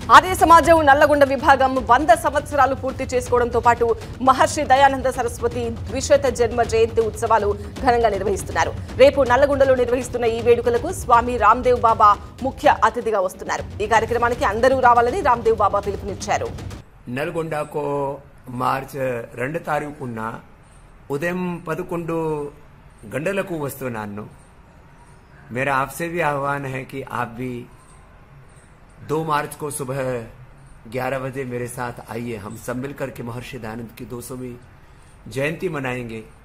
ఆర్య సమాజం నల్లగొండ విభాగం వంద సంవత్సరాలు పూర్తి చేసుకోవడంతో పాటు మహర్షి దయానంద సరస్వతి ద్విశత జన్మ జయంతి ఉత్సవాలు ఘనంగా నిర్వహిస్తున్నారు రేపు నల్లగొండలో నిర్వహిస్తున్న ఈ వేడుకలకు స్వామి రామ్దేవ్ బాబా ముఖ్య అతిథిగా వస్తున్నారు ఈ కార్యక్రమానికి అందరూ రావాలని రామ్దేవ్ బాబా పిలుపునిచ్చారు నల్గొండకు మార్చ్ రెండు తారీఖున ఉదయం పదకొండు గంటలకు వస్తున్నాను मेरा आपसे भी आह्वान है कि आप भी दो मार्च को सुबह 11 बजे मेरे साथ आइए हम सब मिलकर के महर्षि दयानंद की 200वीं जयंती मनाएंगे